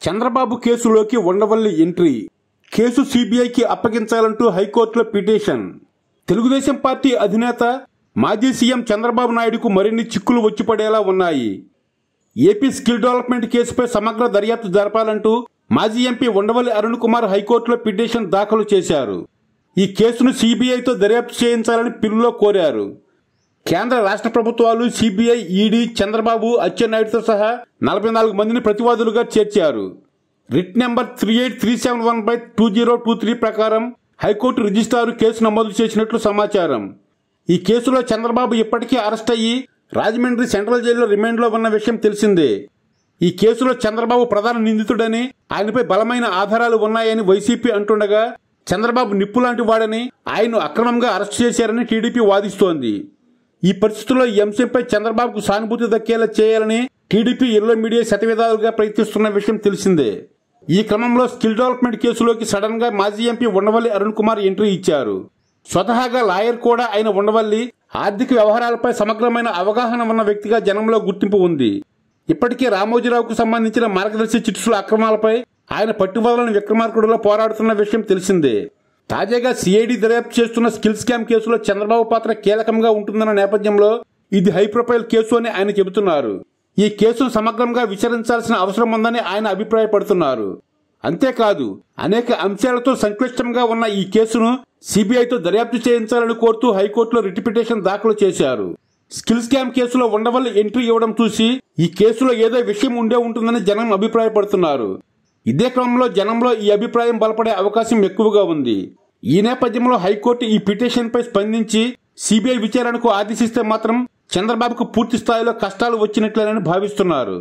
చంద్రబాబు కేసులోకి Undavalli entry case సిబిఐకి అప్పగించాలంటూ హైకోర్టులో పిటిషన్ తెలుగుదేశం పార్టీ అధినేత మాజీ సీఎం చంద్రబాబు నాయుడుకు మరిన్ని చిక్కులు వచ్చి పడేలా ఉన్నాయి ఏపీ స్కిల్ డెవలప్మెంట్ కేసుపై సమగ్ర దర్యాప్తు జరపాలంటూ మాజీ ఎంపీ ఉండవల్లి అరుణ్ కుమార్ హైకోర్టులో పిటిషన్ దాఖలు చేశారు ఈ కేసును సిబిఐతో దర్యాప్తు చేయించాలని పిల్లులో కోరారు కేంద్ర రాష్ట్ర ప్రభుత్వాలు సిబిఐ ఈడీ చంద్రబాబు అచ్చెన్నాయుడుతో సహా నలభై నాలుగు మందిని ప్రతివాదులుగా చేర్చారు writ number three eight three seven one by two zero two three ప్రకారం హైకోర్టు రిజిస్ట్రారు కేసు నమోదు చేసినట్లు సమాచారం ఈ కేసులో చంద్రబాబు ఇప్పటికే అరెస్ట్ అయ్యి రాజమండ్రి సెంట్రల్ జైల్లో రిమాండ్లో ఉన్న విషయం తెలిసిందే ఈ కేసులో చంద్రబాబు ప్రధాన నిందితుడని ఆయనపై బలమైన ఆధారాలు ఉన్నాయని వైసీపీ అంటుండగా చంద్రబాబు నిప్పు లాంటి వాడని ఆయన్ను అక్రమంగా అరెస్ట్ చేశారని టీడీపీ వాదిస్తోంది ఈ పరిస్థితుల్లో ఈ అంశంపై చంద్రబాబుకు సానుభూతి దక్కేలా చేయాలని టీడీపీ ఎల్లో మీడియా శతవిధాలుగా ప్రయత్నిస్తున్న విషయం తెలిసిందే ఈ క్రమంలో స్కిల్ డెవలప్మెంట్ కేసులోకి సడన్ గా మాజీ ఎంపీ ఉండవల్లి అరుణ్ కుమార్ ఎంట్రీ ఇచ్చారు స్వతహాగా లాయర్ కూడా అయిన ఉండవల్లి ఆర్థిక వ్యవహారాలపై సమగ్రమైన అవగాహన ఉన్న వ్యక్తిగా జనంలో గుర్తింపు ఉంది ఇప్పటికే రామోజీరావుకు సంబంధించిన మార్గదర్శి చిట్సుల అక్రమాలపై ఆయన పట్టుబదలని విక్రమార్కుడిలో పోరాడుతున్న విషయం తెలిసిందే తాజాగా సిఐడి దర్యాప్తు చేస్తున్న స్కిల్ స్కామ్ కేసులో చంద్రబాబు పాత్ర కీలకంగా ఉంటుందన్న నేపథ్యంలో ఇది హై ప్రొఫైల్ కేసు అని ఆయన చెబుతున్నారు ఈ కేసును సమగ్రంగా విచారించాల్సిన అవసరం ఉందని ఆయన అభిప్రాయపడుతున్నారు అంతేకాదు అనేక అంశాలతో సంక్లిష్టంగా ఉన్న ఈ కేసును సిబిఐతో దర్యాప్తు చేయించాలని కోరుతూ హైకోర్టులో రిట్ పిటిషన్ దాఖలు చేశారు స్కిల్ స్కామ్ కేసులో ఉండవల్లి ఎంట్రీ ఇవ్వడం చూసి ఈ కేసులో ఏదో విషయం ఉండే ఉంటుందని జనం అభిప్రాయపడుతున్నారు ఇదే క్రమంలో జనంలో ఈ అభిప్రాయం బలపడే అవకాశం ఎక్కువగా ఉంది ఈ నేపథ్యంలో హైకోర్టు ఈ పిటిషన్ పై స్పందించి సిబిఐ విచారణకు ఆదేశిస్తే మాత్రం చంద్రబాబుకు పూర్తి స్థాయిలో కష్టాలు వచ్చినట్లేనని భావిస్తున్నారు